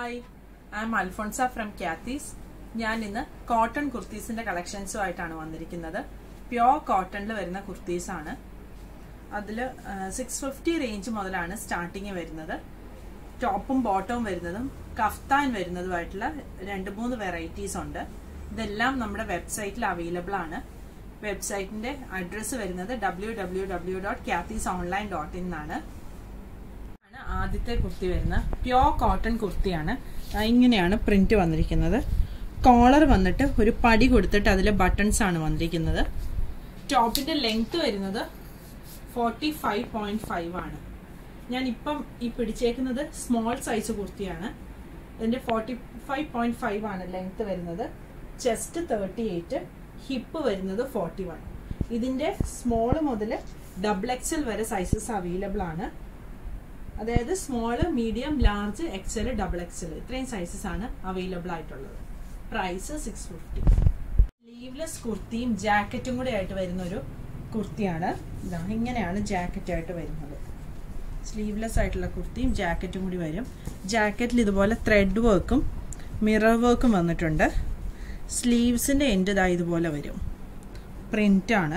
hi I'm Alphonsa from Kathy's ഞാൻ ഇന്ന് cotton കുർത്തീസിന്റെ കളക്ഷൻസുമായിട്ടാണ് വന്നിരിക്കുന്നത് പ്യോർ കോട്ടണിൽ വരുന്ന കുർത്തീസ് ആണ് അതിൽ സിക്സ് ഫിഫ്റ്റി റേഞ്ച് മുതലാണ് സ്റ്റാർട്ടിങ് വരുന്നത് ടോപ്പും ബോട്ടവും വരുന്നതും കഫ്താൻ വരുന്നതുമായിട്ടുള്ള രണ്ട് മൂന്ന് വെറൈറ്റീസ് ഉണ്ട് ഇതെല്ലാം നമ്മുടെ വെബ്സൈറ്റിൽ അവൈലബിൾ ആണ് വെബ്സൈറ്റിന്റെ അഡ്രസ്സ് വരുന്നത് W W W dot Kathy's online dot in ആണ് ആണ് ആദ്യത്തെ കുർത്തി വരുന്നത് പ്യോർ കോട്ടൺ കുർത്തിയാണ് ആ, ഇങ്ങനെയാണ് പ്രിന്റ് വന്നിരിക്കുന്നത് കോളർ വന്നിട്ട് ഒരു പടി കൊടുത്തിട്ട് അതിൽ ബട്ടൺസ് ആണ് വന്നിരിക്കുന്നത് ടോപ്പിന്റെ ലെങ്ത് വരുന്നത് ഫോർട്ടി ഫൈവ് പോയിന്റ് ഫൈവ് ആണ് ഞാൻ ഇപ്പം ഈ പിടിച്ചേക്കുന്നത് സ്മോൾ സൈസ് കുർത്തിയാണ് ഇതിന്റെ ഫോർട്ടി ഫൈവ് പോയിന്റ് ഫൈവ് ആണ് ലെങ്ത് വരുന്നത് ചെസ്റ്റ് തേർട്ടി എയ്റ്റ് ഹിപ്പ് വരുന്നത് ഫോർട്ടി വൺ ഇതിന്റെ സ്മോൾ മുതൽ ഡബിൾ എക്സൽ വരെ സൈസസ് അവൈലബിൾ ആണ് അതായത് small medium large XL double XL ഇത്രയും സൈസസ് ആണ് അവൈലബിൾ ആയിട്ടുള്ളത് പ്രൈസ് സിക്സ് ഫിഫ്റ്റി സ്ലീവ്ലെസ് കുർത്തിയും ജാക്കറ്റും കൂടെ ആയിട്ട് വരുന്ന ഒരു കുർത്തിയാണ് ഇതാ ഇങ്ങനെയാണ് ജാക്കറ്റ് ആയിട്ട് വരുന്നത് സ്ലീവ്ലെസ് ആയിട്ടുള്ള കുർത്തിയും ജാക്കറ്റും കൂടി വരും ജാക്കറ്റിൽ ഇതുപോലെ ത്രെഡ് വർക്കും മിറർ വർക്കും വന്നിട്ടുണ്ട് സ്ലീവ്സിന്റെ എൻഡ് ഇതാ ഇതുപോലെ വരും പ്രിന്റാണ്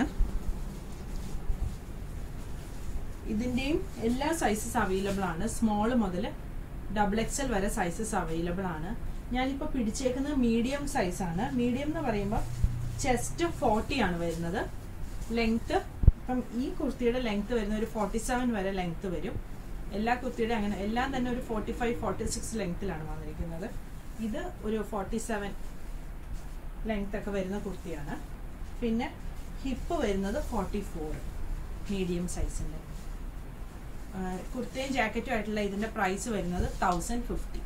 ഇതിന്റെയും എല്ലാ സൈസസ് അവൈലബിൾ ആണ് സ്മോൾ മുതൽ ഡബിൾ എക്സൽ വരെ സൈസസ് അവൈലബിൾ ആണ് ഞാനിപ്പോൾ പിടിച്ചേക്കുന്നത് മീഡിയം സൈസ് ആണ് മീഡിയം എന്ന് പറയുമ്പോൾ ചെസ്റ്റ് ഫോർട്ടി ആണ് വരുന്നത് ലെങ്ത് ഇപ്പം ഈ കുർത്തിയുടെ ലെങ്ത് വരുന്ന ഒരു ഫോർട്ടി സെവൻ വരെ ലെങ്ത് വരും എല്ലാ കുർത്തിയുടെ അങ്ങനെ എല്ലാം തന്നെ ഒരു ഫോർട്ടി ഫൈവ് ഫോർട്ടി സിക്സ് ലെങ്ത്തിലാണ് വന്നിരിക്കുന്നത് ഇത് ഒരു ഫോർട്ടി സെവൻ ലെങ്ത് ഒക്കെ വരുന്ന കുർത്തിയാണ് പിന്നെ ഹിപ്പ് വരുന്നത് ഫോർട്ടി ഫോർ മീഡിയം സൈസിന്റെ കുർത്തയും ജാക്കറ്റും ആയിട്ടുള്ള ഇതിന്റെ പ്രൈസ് വരുന്നത് തൗസൻഡ് ഫിഫ്റ്റി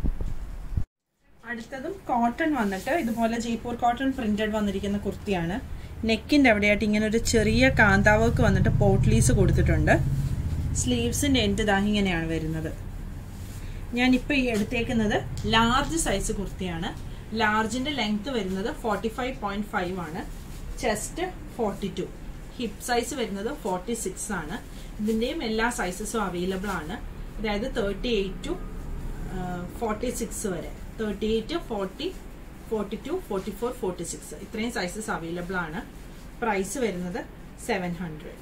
അടുത്തതും കോട്ടൺ വന്നിട്ട് ഇതുപോലെ ജയ്പൂർ കോട്ടൺ പ്രിന്റഡ് വന്നിരിക്കുന്ന കുർത്തിയാണ് നെക്കിന്റെ അവിടെയായിട്ട് ഇങ്ങനെ ഒരു ചെറിയ കാന്താവർക്ക് വന്നിട്ട് പോട്ട്ലീസ് കൊടുത്തിട്ടുണ്ട് സ്ലീവ്സിന്റെ എൻഡ് ദാ ഇങ്ങനെയാണ് വരുന്നത് ഞാനിപ്പോൾ ഈ എടുത്തേക്കുന്നത് ലാർജ് സൈസ് കുർത്തിയാണ് ലാർജിന്റെ ലെങ്ത് വരുന്നത് ഫോർട്ടി ഫൈവ് പോയിന്റ് ഫൈവ് ആണ് chest forty two hip size വരുന്നത് ഫോർട്ടി സിക്സ് ആണ് ഇതിന്റെയും എല്ലാ സൈസസും അവൈലബിൾ ആണ് അതായത് thirty eight to forty six വരെ thirty eight forty forty two forty four forty six ഇത്രയും സൈസസ് അവൈലബിൾ ആണ് പ്രൈസ് വരുന്നത് സെവൻ ഹൺഡ്രഡ്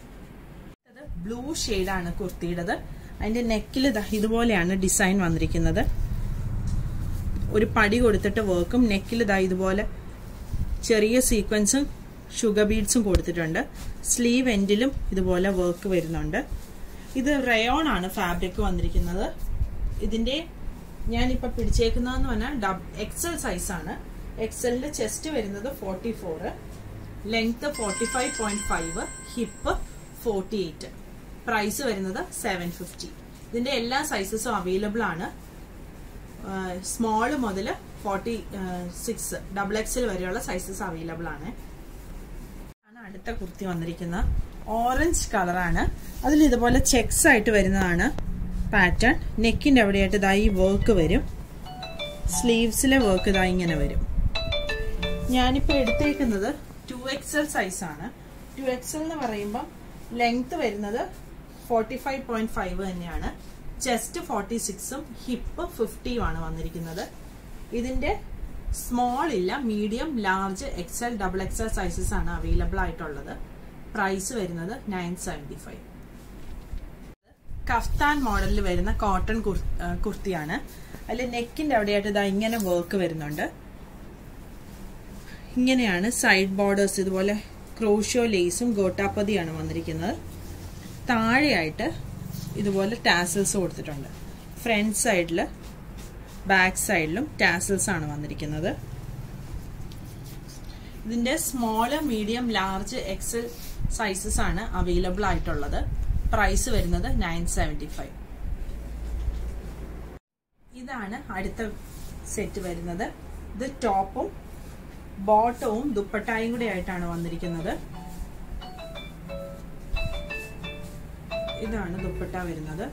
ബ്ലൂ ആണ് കുർത്തിയുടേത് അതിന്റെ നെക്കിൽ ഇതുപോലെയാണ് ഡിസൈൻ വന്നിരിക്കുന്നത് ഒരു പടി കൊടുത്തിട്ട് വർക്കും നെക്കിൽ ഇതാ ഇതുപോലെ ചെറിയ സീക്വൻസും ഷുഗർ ബീഡ്സും കൊടുത്തിട്ടുണ്ട് സ്ലീവ് എൻഡിലും ഇതുപോലെ വർക്ക് വരുന്നുണ്ട് ഇത് റയോൺ ആണ് ഫാബ്രിക് വന്നിരിക്കുന്നത് ഇതിന്റെ ഞാനിപ്പോൾ പിടിച്ചേക്കുന്നതെന്ന് പറഞ്ഞാൽ ഡബ് എക്സൽ സൈസ് ആണ് എക്സലിന്റെ ചെസ്റ്റ് വരുന്നത് forty four length forty five point five hip forty eight price വരുന്നത് സെവൻ ഫിഫ്റ്റി ഇതിന്റെ എല്ലാ സൈസസും അവൈലബിൾ ആണ് സ്മോൾ മുതൽ ഫോർട്ടി സിക്സ് ഡബിൾ എക്സിൽ വരെയുള്ള സൈസസ് അവൈലബിൾ ആണ് ആണ് അടുത്ത കുർത്തി വന്നിരിക്കുന്ന ഓറഞ്ച് കളറാണ് അതിൽ ഇതുപോലെ ചെക്സ് ആയിട്ട് വരുന്നതാണ് പാറ്റേൺ നെക്കിന്റെ അവിടെയായിട്ട് ഇതാ ഈ വർക്ക് വരും സ്ലീവ്സിലെ വർക്ക് ഇതാ ഇങ്ങനെ വരും ഞാനിപ്പോൾ എടുത്തേക്കുന്നത് ടു എക്സൽ സൈസ് ആണ് ടു എക്സൽ എന്ന് പറയുമ്പോൾ ലെങ്ത് വരുന്നത് ഫോർട്ടി ഫൈവ് പോയിന്റ് ഫൈവ് തന്നെയാണ് ചെസ്റ്റ് ഫോർട്ടി സിക്സും ഹിപ്പ് ഫിഫ്റ്റിയും ആണ് വന്നിരിക്കുന്നത് ഇതിന്റെ സ്മോൾ ഇല്ല medium large XL double XL sizes ആണ് അവൈലബിൾ ആയിട്ടുള്ളത് പ്രൈസ് വരുന്നത് നയൻ സെവൻറ്റി ഫൈവ് കഫ്താൻ മോഡലിൽ വരുന്ന കോട്ടൺ കുർത്തിയാണ് അതിൽ നെക്കിന്റെ അവിടെയായിട്ട് ഇതാ ഇങ്ങനെ വർക്ക് വരുന്നുണ്ട് ഇങ്ങനെയാണ് സൈഡ് ബോർഡേഴ്സ് ഇതുപോലെ ക്രോഷ്യോ ലേസും ഗോട്ടാപ്പതിയാണ് വന്നിരിക്കുന്നത് താഴെയായിട്ട് ഇതുപോലെ ടാസൽസ് കൊടുത്തിട്ടുണ്ട് ഫ്രണ്ട് സൈഡിൽ ബാക്ക് സൈഡിലും ടാസൽസ് ആണ് വന്നിരിക്കുന്നത് ഇതിന്റെ small medium large XL sizes ആണ് അവൈലബിൾ ആയിട്ടുള്ളത് പ്രൈസ് വരുന്നത് നയൻ സെവൻറ്റി ഫൈവ് ഇതാണ് അടുത്ത സെറ്റ് വരുന്നത് ഇത് ടോപ്പും ബോട്ടവും ദുപ്പട്ടായും കൂടെ ആയിട്ടാണ് വന്നിരിക്കുന്നത് ഇതാണ് ദുപ്പട്ട വരുന്നത്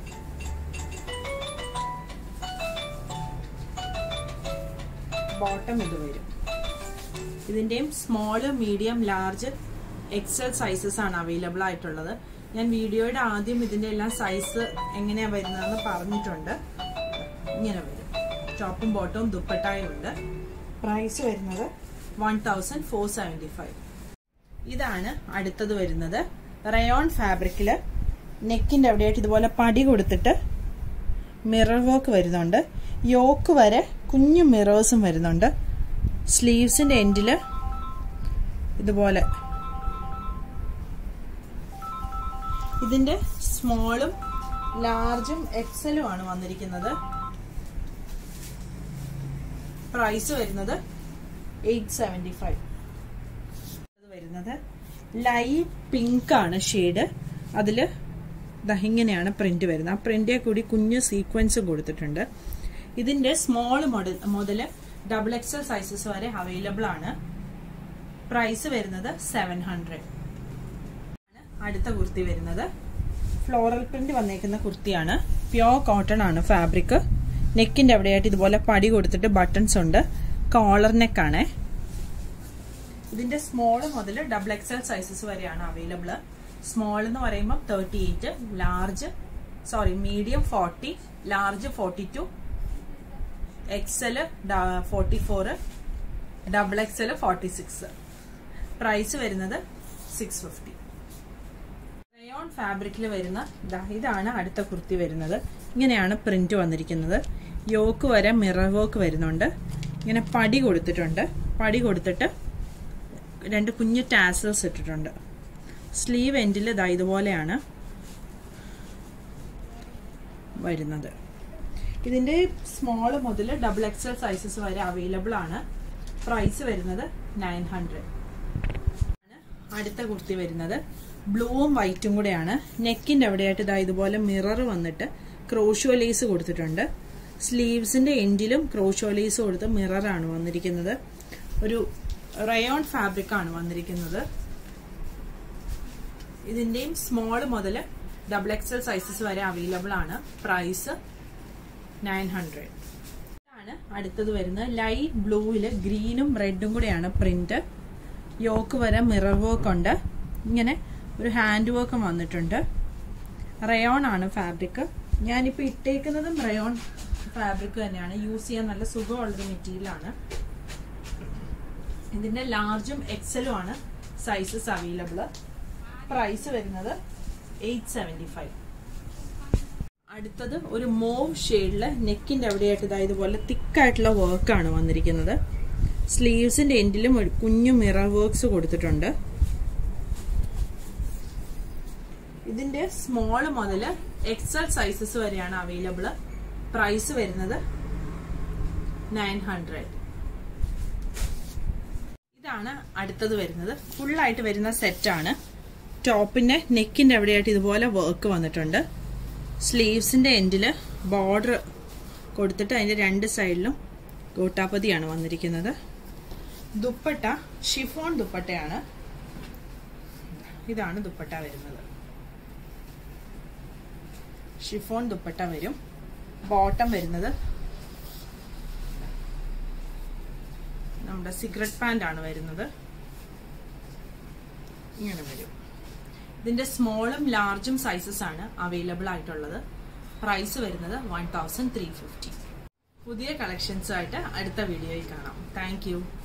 ബോട്ടം ഇത് വരും ഇതിന്റെയും small medium large XL sizes ആണ് അവൈലബിൾ ആയിട്ടുള്ളത് ഞാൻ വീഡിയോയുടെ ആദ്യം ഇതിന്റെ എല്ലാം സൈസ് എങ്ങനെയാ വരുന്നതെന്ന് പറഞ്ഞിട്ടുണ്ട് ഇങ്ങനെ വരും ടോപ്പും ബോട്ടവും ദുപ്പട്ടായും ഉണ്ട് പ്രൈസ് വരുന്നത് one thousand four seventy five ഇതാണ് അടുത്തത് വരുന്നത് റയോൺ ഫാബ്രിക്കില് നെക്കിന്റെ അവിടെയായിട്ട് ഇതുപോലെ പടി കൊടുത്തിട്ട് മിറർ വർക്ക് വരുന്നുണ്ട് യോക്ക് വരെ കുഞ്ഞു മിറേഴ്സും വരുന്നുണ്ട് സ്ലീവ്സിന്റെ എൻഡില് ഇതുപോലെ ഇതിന്റെ സ്മോളും ലാർജും എക്സലും ആണ് വന്നിരിക്കുന്നത് പ്രൈസ് വരുന്നത് എയ്റ്റ് സെവൻറ്റി ഫൈവ് വരുന്നത് ലൈറ്റ് പിങ്ക് ആണ് ഷെയ്ഡ് അതില് ഇങ്ങനെയാണ് പ്രിന്റ് വരുന്നത് ആ പ്രിന്റിയെ കൂടി കുഞ്ഞു സീക്വൻസും കൊടുത്തിട്ടുണ്ട് ഇതിന്റെ സ്മോൾ മോഡൽ മുതൽ ഡബിൾ എക്സൽ സൈസസ് വരെ അവൈലബിൾ ആണ് പ്രൈസ് വരുന്നത് സെവൻ ഹൺഡ്രഡ് അടുത്ത കുർത്തി വരുന്നത് ഫ്ലോറൽ പ്രിന്റ് വന്നേക്കുന്ന കുർത്തിയാണ് പ്യോർ കോട്ടൺ ആണ് ഫാബ്രിക് നെക്കിന്റെ അവിടെയായിട്ട് ഇതുപോലെ പടി കൊടുത്തിട്ട് ബട്ടൺസ് ഉണ്ട് കോളർ നെക്കാണ് ഇതിന്റെ സ്മോൾ മുതൽ ഡബിൾ എക്സൽ സൈസസ് വരെയാണ് അവൈലബിൾ സ്മോൾ എന്ന് പറയുമ്പോൾ thirty eight large sorry medium forty large forty two XL forty four double XL forty six price വരുന്നത് സിക്സ് ഫിഫ്റ്റി റയോൺ ഫാബ്രിക്കിൽ വരുന്ന ഇതാണ് അടുത്ത കുർത്തി വരുന്നത് ഇങ്ങനെയാണ് പ്രിന്റ് വന്നിരിക്കുന്നത് യോക്ക് വരെ മിറർ വർക്ക് വരുന്നുണ്ട് ഇങ്ങനെ പടി കൊടുത്തിട്ടുണ്ട് പടി കൊടുത്തിട്ട് രണ്ട് കുഞ്ഞു ടാസൽസ് ഇട്ടിട്ടുണ്ട് സ്ലീവ് എൻഡിൽ ഇതാ ഇതുപോലെയാണ് വരുന്നത് ഇതിന്റെ സ്മോൾ മുതൽ ഡബിൾ എക്സൽ സൈസസ് വരെ അവൈലബിൾ ആണ് പ്രൈസ് വരുന്നത് നയൻ ഹൺഡ്രഡ് അടുത്ത കുർത്തി വരുന്നത് ബ്ലൂവും വൈറ്റും കൂടെയാണ് നെക്കിന്റെ അവിടെയായിട്ട് ഇതാ ഇതുപോലെ മിറർ വന്നിട്ട് ക്രോഷോ ലേസ് കൊടുത്തിട്ടുണ്ട് സ്ലീവ്സിന്റെ എൻഡിലും ക്രോഷോ ലേസ് കൊടുത്ത് മിററാണ് വന്നിരിക്കുന്നത് ഒരു റയോൺ ഫാബ്രിക് ആണ് വന്നിരിക്കുന്നത് ഇതിന്റെയും സ്മോൾ മുതൽ ഡബിൾ എക്സൽ സൈസസ് വരെ അവൈലബിൾ ആണ് പ്രൈസ് നയൻ ഹൺഡ്രഡ് ആണ് അടുത്തത് വരുന്നത് ലൈറ്റ് ബ്ലൂവില് ഗ്രീനും റെഡും കൂടെയാണ് പ്രിന്റ് യോക്ക് വരെ മിറർ വർക്ക് ഉണ്ട് ഇങ്ങനെ ഒരു ഹാൻഡ് വർക്കും വന്നിട്ടുണ്ട് റയോൺ ആണ് ഫാബ്രിക് ഞാനിപ്പോൾ ഇട്ടേക്കുന്നതും റയോൺ ഫാബ്രിക് തന്നെയാണ് യൂസ് ചെയ്യാൻ നല്ല സുഖമുള്ളൊരു മെറ്റീരിയലാണ് ഇതിന്റെ ലാർജും എക്സലും ആണ് സൈസസ് അവൈലബിൾ പ്രൈസ് വരുന്നത് എയ്റ്റ് സെവൻറ്റി ഫൈവ് അടുത്തത് ഒരു മോവ് ഷെയ്ഡില് നെക്കിന്റെ അവിടെയായിട്ട് ഇതാ ഇതുപോലെ തിക്കായിട്ടുള്ള വർക്കാണ് വന്നിരിക്കുന്നത് സ്ലീവ്സിന്റെ എൻഡിലും ഒരു കുഞ്ഞു മിറർ വർക്ക്സ് കൊടുത്തിട്ടുണ്ട് ഇതിന്റെ സ്മോൾ മുതൽ എക്സൽ സൈസസ് വരെയാണ് അവൈലബിൾ പ്രൈസ് വരുന്നത് നയൻ ഹൺഡ്രഡ് ഇതാണ് അടുത്തത് വരുന്നത് ഫുള്ളായിട്ട് വരുന്ന സെറ്റാണ് ടോപ്പിന്റെ നെക്കിന്റെ അവിടെയായിട്ട് ഇതുപോലെ വർക്ക് വന്നിട്ടുണ്ട് സ്ലീവ്സിന്റെ എൻഡില് ബോർഡർ കൊടുത്തിട്ട് അതിന്റെ രണ്ട് സൈഡിലും ഗോട്ടാപ്പതിയാണ് വന്നിരിക്കുന്നത് ദുപ്പട്ട ഷിഫോൺ ദുപ്പട്ടയാണ് ഇതാണ് ദുപ്പട്ട വരുന്നത് ഷിഫോൺ ദുപ്പട്ട വരും ബോട്ടം വരുന്നത് നമ്മുടെ സിഗരറ്റ് പാൻ്റ് ആണ് വരുന്നത് ഇങ്ങനെ വരും ഇതിന്റെ സ്മോളും ലാർജും സൈസസ് ആണ് അവൈലബിൾ ആയിട്ടുള്ളത് പ്രൈസ് വരുന്നത് വൺ തൗസൻഡ് ത്രീ ഫിഫ്റ്റി പുതിയ കളക്ഷൻസ് ആയിട്ട് അടുത്ത വീഡിയോയിൽ കാണാം താങ്ക്